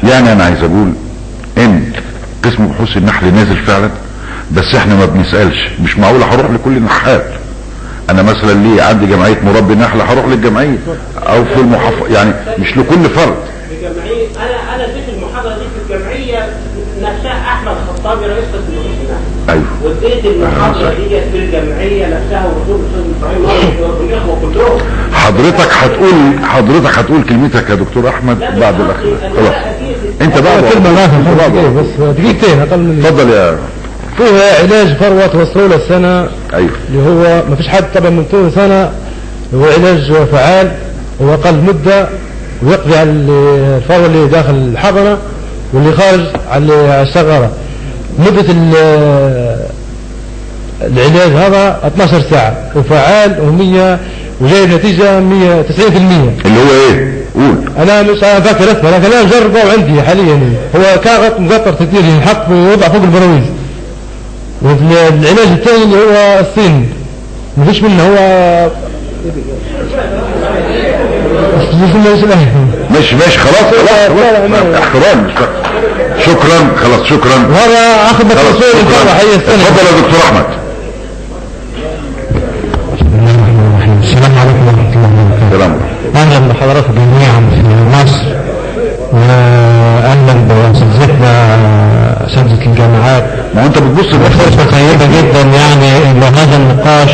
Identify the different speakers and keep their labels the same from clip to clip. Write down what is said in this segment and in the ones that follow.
Speaker 1: يعني انا عايز اقول ان قسم بحوث النحل نازل فعلا بس احنا ما بنسألش مش معقول هروح لكل نحال انا مثلا ليه عندي جمعية مربي نحل هروح للجمعية او في المحافظة يعني مش لكل فرد
Speaker 2: بجمعية انا انا اديت المحاضرة دي في الجمعية نفسها احمد خطابي رئيس قسم بحوث النحل
Speaker 1: ايوه
Speaker 2: واديت المحاضرة دي في الجمعية نفسها ودكتور الاستاذ ابراهيم والاخوة كلهم
Speaker 1: حضرتك هتقول حضرتك هتقول كلمتك يا دكتور احمد
Speaker 2: لا،
Speaker 1: بعد
Speaker 2: مش
Speaker 1: الاخر
Speaker 2: قصدي، أنا
Speaker 1: خلاص
Speaker 2: لا أكيد.
Speaker 1: انت بقى
Speaker 3: كلمة ما
Speaker 1: انت بقى
Speaker 3: في بس دقيقتين اقل من
Speaker 1: اتفضل يا
Speaker 3: فيها علاج فروة توصلوا له السنة
Speaker 1: ايوه
Speaker 3: اللي هو ما فيش حد طبعا من طول سنة هو علاج فعال هو أقل مدة ويقضي على اللي- الفروة اللي داخل الحضنة واللي خارج على اللي- على الشغالة مدة ال- العلاج هذا 12 ساعة وفعال و100 وجايب نتيجة 190%
Speaker 1: اللي هو ايه قول
Speaker 3: انا مش انا فاكر اسمه لكن انا مجربه عندي حاليا هو كان مقطر كثير ينحط ويوضع فوق البراويز وفي العلاج الثاني اللي هو الصين ما فيش منه هو
Speaker 1: ماشي ماشي خلاص خلاص خلاص احترام شكرا خلاص شكرا
Speaker 3: وهذا اخذ
Speaker 1: خلاص
Speaker 3: بطرسول
Speaker 1: شكرا
Speaker 3: الفرح هي السنه
Speaker 1: اتفضل يا دكتور احمد
Speaker 4: السلام عليكم ورحمة الله وبركاته
Speaker 1: سلام
Speaker 4: أهلا بحضراتكم جميعا في مصر وأهلا بأساتذتنا أساتذة الجامعات
Speaker 1: ما هو انت بتبص لنفسك
Speaker 4: فرصة طيبة جدا يعني إلى هذا النقاش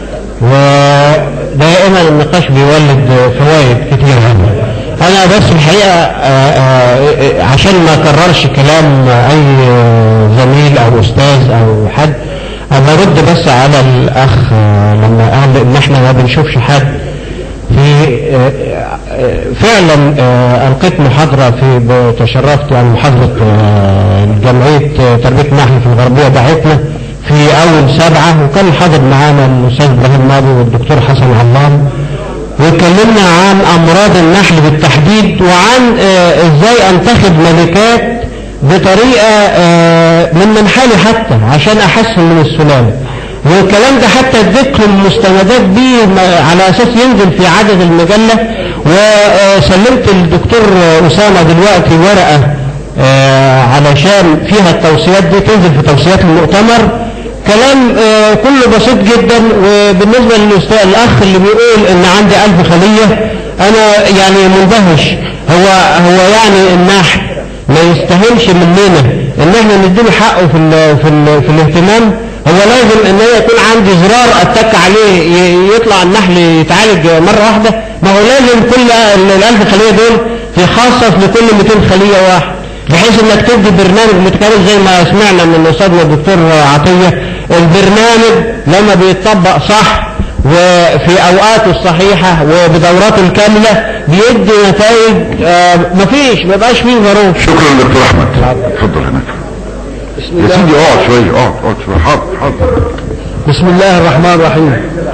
Speaker 4: ودائما النقاش بيولد فوائد كثيرة أنا بس الحقيقة آه، آه، عشان ما أكررش كلام أي زميل أو أستاذ أو حد أنا أرد بس على الأخ آه، لما قال إن إحنا ما بنشوفش حد في آه، آه، فعلا آه، ألقيت محاضرة في تشرفت عن محاضرة آه، جمعية آه، تربية النحل في الغربية دعتنا في أول سبعة وكان حاضر معانا الأستاذ إبراهيم ماضي والدكتور حسن علام واتكلمنا عن أمراض النحل بالتحديد وعن آه، إزاي أنتخب ملكات بطريقة آه، من منحالي حتى عشان أحسن من السلالة والكلام ده حتى اديتهم مستندات بيه م- على اساس ينزل في عدد المجله وسلمت الدكتور اسامه دلوقتي ورقه آه، علشان فيها التوصيات دي تنزل في توصيات المؤتمر كلام آه، كله بسيط جدا وبالنسبه للاستاذ الاخ اللي بيقول ان عندي ألف خليه انا يعني مندهش هو هو يعني النحل ما يستاهلش مننا ان احنا نديله حقه في ال في ال في الاهتمام هو لازم ان هي يكون عندي زرار اتك عليه ي- يطلع النحل يتعالج مره واحده ما هو لازم كل ال- الالف خليه دول يخصص لكل 200 خليه واحد بحيث انك تدي برنامج متكامل زي ما سمعنا من استاذنا الدكتور عطيه البرنامج لما بيتطبق صح وفي اوقاته الصحيحه وبدوراته الكامله بيدي نتائج آه مفيش ما بقاش فيه ضروري
Speaker 1: شكرا دكتور احمد اتفضل هناك يا سيدي اقعد شويه اقعد اقعد شويه حاضر حاضر
Speaker 3: بسم الله الرحمن الرحيم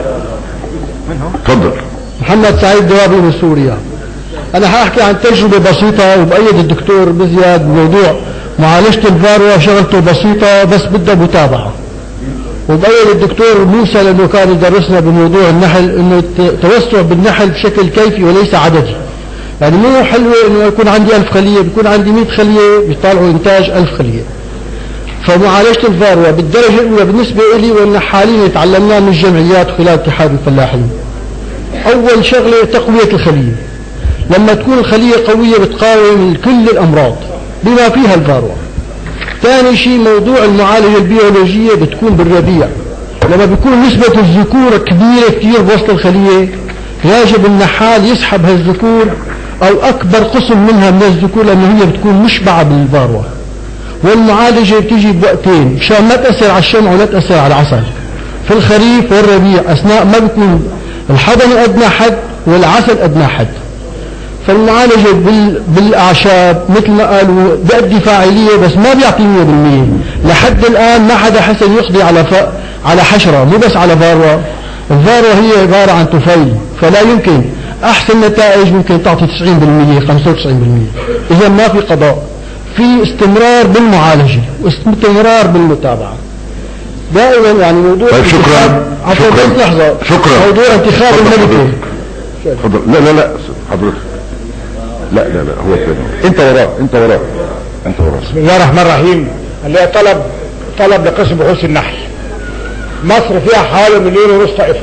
Speaker 1: اتفضل
Speaker 3: محمد سعيد دوابي من سوريا انا هحكي عن تجربه بسيطه وبأيد الدكتور بزياد بموضوع معالجه الفاروة شغلته بسيطه بس بدها متابعه وبأيد الدكتور موسى لانه كان يدرسنا بموضوع النحل انه التوسع بالنحل بشكل كيفي وليس عددي يعني مو حلوه انه يكون عندي ألف خليه بيكون عندي 100 خليه بيطلعوا انتاج ألف خليه فمعالجة الفاروة بالدرجة الأولى بالنسبة لي والنحالين اللي تعلمناه من الجمعيات خلال اتحاد الفلاحين أول شغلة تقوية الخلية لما تكون الخلية قوية بتقاوم كل الأمراض بما فيها الفاروة ثاني شيء موضوع المعالجة البيولوجية بتكون بالربيع لما بيكون نسبة الذكور كبيرة كثير بوسط الخلية يجب النحال يسحب هالذكور أو أكبر قسم منها من الذكور لأنه هي بتكون مشبعة بالفاروة والمعالجة بتيجي بوقتين مشان ما تأثر على الشمع ولا تأثر على العسل في الخريف والربيع أثناء ما بيكون الحضن أدنى حد والعسل أدنى حد فالمعالجة بال... بالأعشاب مثل ما قالوا بأدي فاعلية بس ما بيعطي 100% لحد الآن ما حدا حسن يقضي على ف... على حشرة مو بس على فاروة الفاروة هي عبارة عن طفيل فلا يمكن أحسن نتائج ممكن تعطي 90% 95% إذا ما في قضاء في استمرار بالمعالجة واستمرار بالمتابعة دائما يعني موضوع
Speaker 1: طيب شكرا
Speaker 3: انتخاب- عفوا
Speaker 1: شكرا
Speaker 3: بس لحظة
Speaker 1: شكرا
Speaker 3: موضوع انتخاب
Speaker 1: اتفضل
Speaker 3: الملكة
Speaker 1: حضرتك. اتفضل لا لا لا حضرتك لا لا لا هو كده انت وراه انت وراه انت وراه
Speaker 5: بسم الله الرحمن الرحيم اللي هي طلب طلب لقسم بحوث النحل مصر فيها حوالي مليون ونص طائفة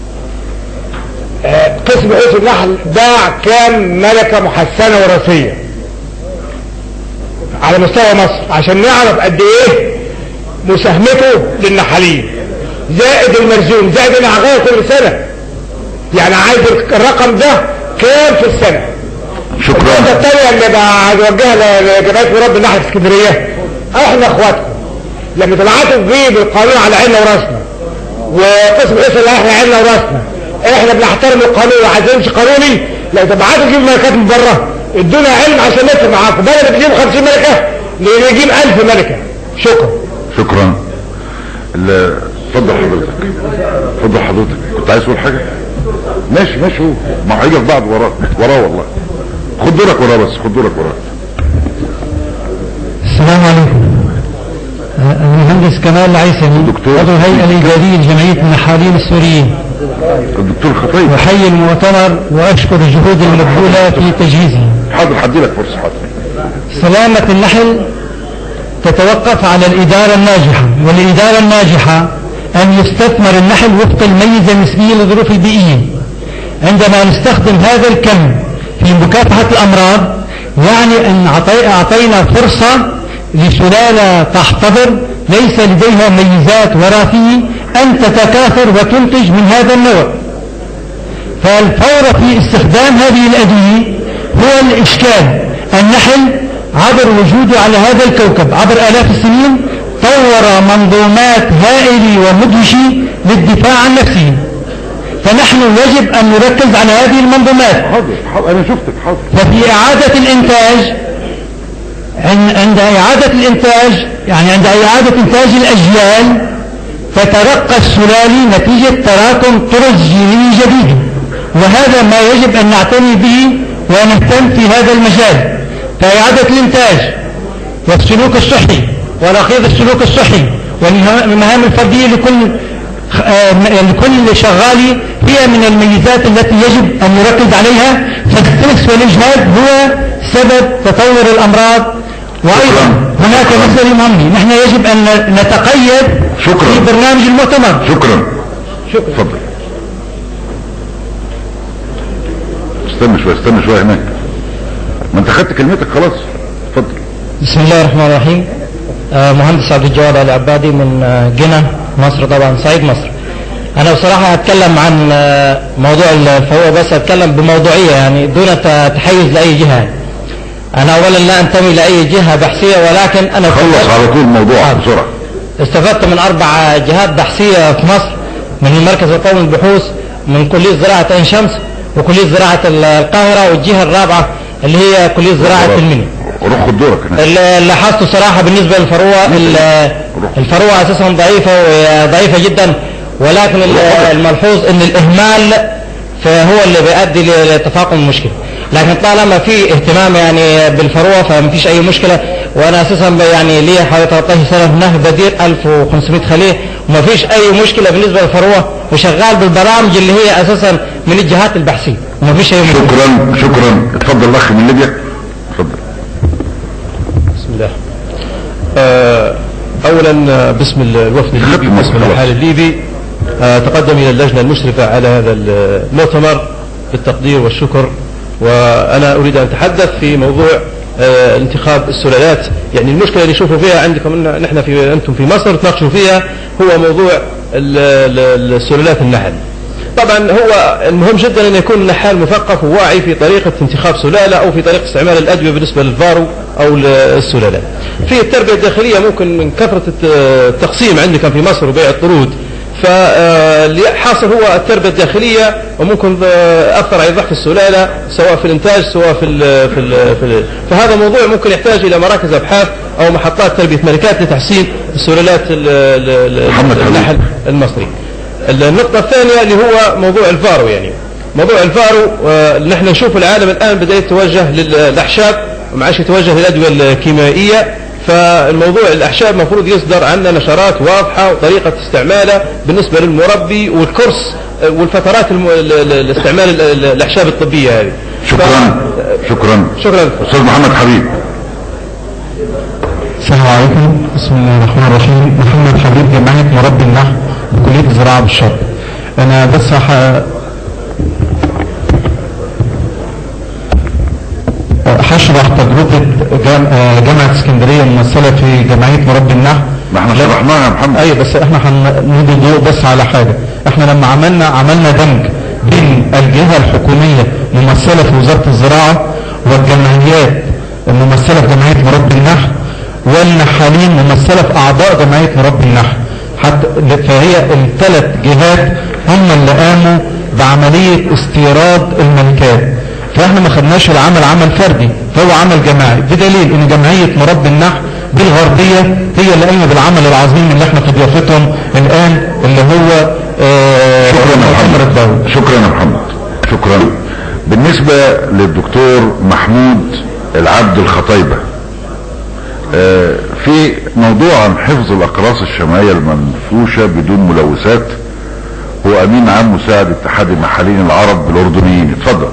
Speaker 5: آه، قسم بحوث النحل باع كام ملكة محسنة وراثية على مستوى مصر عشان نعرف قد ايه مساهمته للنحالين زائد المرزوم زائد اللي هغير كل سنة يعني عايز الرقم ده كام في السنة النقطة
Speaker 1: شكرا
Speaker 5: الثانية اللي بوجهها لجمعية مربي النحل في اسكندرية احنا اخواتكم لما تبعتوا فيه بالقانون على عيننا وراسنا وقسم الاسم اللي احنا عيننا وراسنا احنا بنحترم القانون وعايزين نمشي قانوني لو تبعتوا تجيبوا ملكات من بره ادونا علم عشان نفهم معاكم بدل ما تجيبوا 50 ملكة نجيب 1000 ملكة شكرا
Speaker 1: شكرا ال- اتفضل حضرتك اتفضل حضرتك كنت عايز تقول حاجه ماشي ماشي هو ما هو هيجي في بعض وراه وراه والله خد دورك وراه بس خد دورك وراه
Speaker 6: السلام عليكم آه، المهندس كمال العيسوي
Speaker 1: دكتور.
Speaker 6: عضو الهيئة الإدارية لجمعية النحالين السوريين
Speaker 1: الدكتور خطيب
Speaker 6: أحيي المؤتمر وأشكر الجهود المبذولة في تجهيزه
Speaker 1: حاضر هدي لك فرصه حاضر
Speaker 6: سلامة النحل تتوقف على الإدارة الناجحة والإدارة الناجحة أن يستثمر النحل وفق الميزة النسبية للظروف البيئية عندما نستخدم هذا الكم في مكافحة الأمراض يعني أن أعطي- أعطينا فرصة لسلالة تحتضر ليس لديها ميزات وراثية أن تتكاثر وتنتج من هذا النوع فالفور في استخدام هذه الأدوية هو الإشكال النحل عبر وجوده على هذا الكوكب عبر آلاف السنين طور منظومات هائلة ومدهشة للدفاع عن نفسه فنحن يجب أن نركز على هذه المنظومات
Speaker 1: حاضر حاضر انا شفتك حاضر
Speaker 6: ففي إعادة الإنتاج عن- عند إعادة الإنتاج يعني عند إعادة إنتاج الأجيال تترقى السلالي نتيجة تراكم طرق جينية جديدة وهذا ما يجب أن نعتني به ونهتم في هذا المجال فإعادة الإنتاج والسلوك الصحي ونقيض السلوك الصحي والمهام الفردية لكل آه، لكل شغال هي من الميزات التي يجب أن نركز عليها فالتنس والإجهاد هو سبب تطور الأمراض وأيضا هناك مسألة مهمة نحن يجب أن نتقيد
Speaker 1: شكرا.
Speaker 6: في برنامج المؤتمر
Speaker 1: شكرا شكرا اتفضل استنى شويه استنى شويه هناك ما انت خدت كلمتك خلاص اتفضل
Speaker 6: بسم الله الرحمن الرحيم آه، مهندس عبد الجواد العبادي من آه، جنة مصر طبعا صعيد مصر انا بصراحة هتكلم عن آه، موضوع الفوق بس هتكلم بموضوعية يعني دون ت- تحيز لأي جهة انا اولا لا انتمي لأي جهة بحثية ولكن انا
Speaker 1: خلص
Speaker 6: استفدت-
Speaker 1: على طول الموضوع بسرعه
Speaker 6: استفدت من اربع جهات بحثية في مصر من المركز القومي للبحوث من كلية زراعة عين شمس وكلية زراعة القاهرة والجهة الرابعة اللي هي كلية زراعة المنيا
Speaker 1: روح خد دورك هناك
Speaker 6: اللي لاحظته صراحة بالنسبة للفروة ال- الفروة أساسا ضعيفة وضعيفة جدا ولكن ال- الملحوظ أن الإهمال فهو اللي بيؤدي لتفاقم المشكلة لكن طالما في اهتمام يعني بالفروة فما فيش أي مشكلة وأنا أساسا ب- يعني لي حوالي 13 سنة في نهر بدير 1500 خلية وما فيش أي مشكلة بالنسبة للفروة وشغال بالبرامج اللي هي أساسا من الجهات البحثية وما فيش أي مشكلة
Speaker 1: شكرا شكرا اتفضل الاخ من ليبيا اتفضل
Speaker 7: بسم الله آه، اولا آه، باسم الوفد الليبي
Speaker 1: ختم
Speaker 7: وباسم
Speaker 1: خلاص.
Speaker 7: الحال الليبي آه، تقدم الى اللجنه المشرفه على هذا المؤتمر بالتقدير والشكر وانا اريد ان اتحدث في موضوع آه، انتخاب السلالات يعني المشكله اللي نشوفوا فيها عندكم إن نحن في انتم في مصر تناقشوا فيها هو موضوع ال- ال- السلالات النحل طبعا هو المهم جدا ان يكون النحال مثقف وواعي في طريقه انتخاب سلاله او في طريقه استعمال الادويه بالنسبه للفارو او للسلالات. في التربيه الداخليه ممكن من كثره الت- التقسيم عندكم في مصر وبيع الطرود فحاصل هو التربيه الداخليه وممكن آه، اثر على ضعف السلاله سواء في الانتاج سواء في ال في ال في ال فهذا موضوع ممكن يحتاج الى مراكز ابحاث او محطات تربيه ملكات لتحسين السلالات ال- ال- ال-
Speaker 1: محمد حبيب.
Speaker 7: النحل المصري. النقطة الثانية اللي هو موضوع الفارو يعني موضوع الفارو آه، نحن نشوف العالم الآن بدأ يتوجه للأعشاب وما عادش يتوجه للأدوية الكيميائية فالموضوع الأعشاب المفروض يصدر عنا نشرات واضحة وطريقة استعمالها بالنسبة للمربي والكورس آه، والفترات الم... ال- ال- الاستعمال ال- ال- الأعشاب الطبية هذه
Speaker 1: شكراً.
Speaker 7: ف-
Speaker 1: شكرا
Speaker 7: شكرا
Speaker 1: استاذ محمد حبيب
Speaker 6: السلام عليكم بسم الله الرحمن الرحيم محمد حبيب جمعية مربي النحل بكلية الزراعة بالشرق أنا بس ح... هشرح تجربة جام... آه، جامعة اسكندرية ممثلة في جمعية مربي النحل
Speaker 1: ما احنا
Speaker 6: لا-
Speaker 1: شرحناها يا محمد
Speaker 6: ايوه بس احنا هندي ضوء بس على حاجه احنا لما عملنا عملنا دمج بين الجهه الحكوميه ممثله في وزاره الزراعه والجمعيات الممثله في جمعيه مربي النحل والنحالين ممثله في اعضاء جمعيه مربي النحل حتى فهي الثلاث جهات هم اللي قاموا بعمليه استيراد الملكات فاحنا ما خدناش العمل عمل فردي فهو عمل جماعي بدليل ان جمعيه مربي النحل بالغربية هي اللي قايمة بالعمل العظيم اللي احنا في ضيافتهم الآن اللي هو آه،
Speaker 1: شكرا يا
Speaker 6: مؤتمر الدولي
Speaker 1: محمد شكرا يا محمد شكرا بالنسبة للدكتور محمود العبد الخطيبة آه، في موضوع عن حفظ الأقراص الشمعية المنفوشة بدون ملوثات هو أمين عام مساعد اتحاد المحالين العرب بالأردنيين اتفضل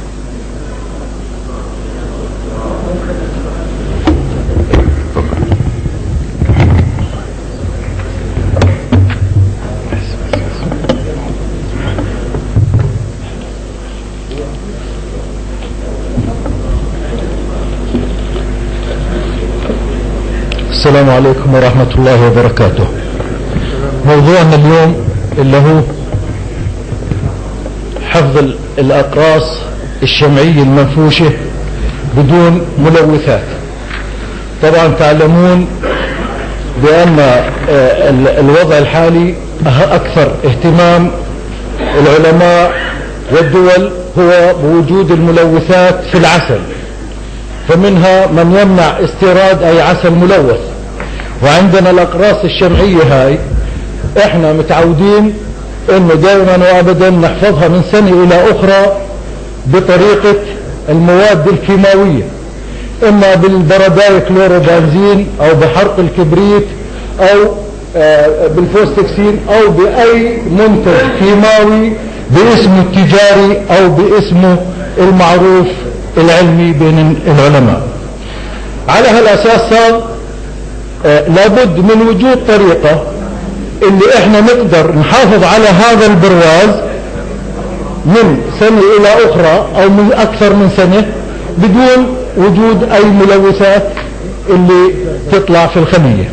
Speaker 3: السلام عليكم ورحمة الله وبركاته موضوعنا اليوم اللي هو حفظ ال- الأقراص الشمعية المنفوشة بدون ملوثات طبعا تعلمون بأن آه، ال- الوضع الحالي أه- أكثر اهتمام العلماء والدول هو بوجود الملوثات في العسل فمنها من يمنع استيراد اي عسل ملوث وعندنا الاقراص الشمعية هاي احنا متعودين انه دائما وابدا نحفظها من سنة الى اخرى بطريقة المواد الكيماوية اما بالبرداي كلوروبنزين او بحرق الكبريت او آه، بالفوستكسين او باي منتج كيماوي باسمه التجاري او باسمه المعروف العلمي بين العلماء على هالاساس صار آه، لابد من وجود طريقة اللي احنا نقدر نحافظ على هذا البرواز من سنة الى اخرى او من اكثر من سنة بدون وجود اي ملوثات اللي تطلع في الخلية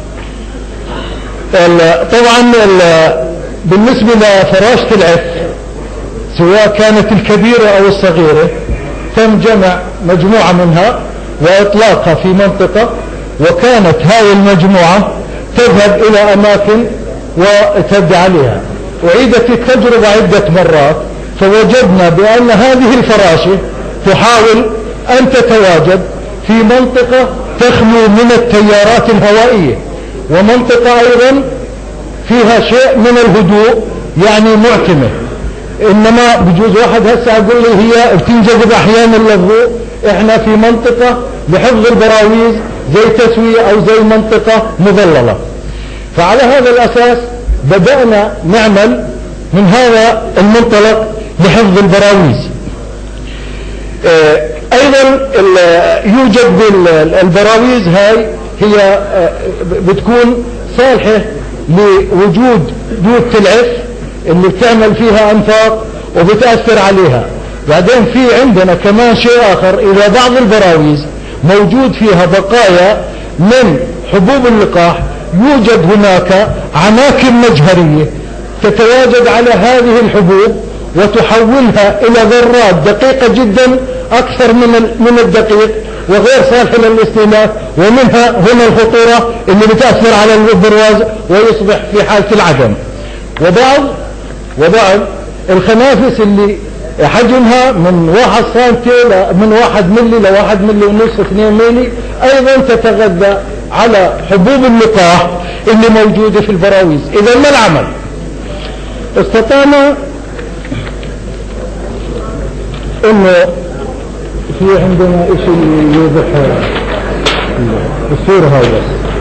Speaker 3: ال- طبعا ال- بالنسبة لفراشة العف سواء كانت الكبيرة او الصغيرة تم جمع مجموعة منها واطلاقها في منطقة وكانت هاي المجموعة تذهب الى اماكن وتبدأ عليها اعيدت التجربة عدة مرات فوجدنا بان هذه الفراشة تحاول ان تتواجد في منطقة تخلو من التيارات الهوائية ومنطقة ايضا فيها شيء من الهدوء يعني معتمة انما بجوز واحد هسه يقول لي هي بتنجذب احيانا للضوء احنا في منطقة لحفظ البراويز زي تسوية او زي منطقة مظللة فعلى هذا الاساس بدأنا نعمل من هذا المنطلق لحفظ البراويز آه، ايضا ال- يوجد بال- البراويز هاي هي آه، بتكون صالحة لوجود دودة العف اللي بتعمل فيها انفاق وبتأثر عليها بعدين في عندنا كمان شيء اخر اذا بعض البراويز موجود فيها بقايا من حبوب اللقاح يوجد هناك عناكب مجهرية تتواجد على هذه الحبوب وتحولها الى ذرات دقيقة جدا اكثر من ال- من الدقيق وغير صالحة للاستهلاك ومنها هنا الخطورة اللي بتأثر على البرواز ويصبح في حالة العدم وبعض وبعض الخنافس اللي حجمها من واحد سنتي ل- من واحد ملي لواحد ملي ونص اثنين ملي ايضا تتغذى على حبوب اللقاح اللي موجودة في البراويز اذا ما العمل استطعنا انه في عندنا اشي يوضح الصورة هاي بس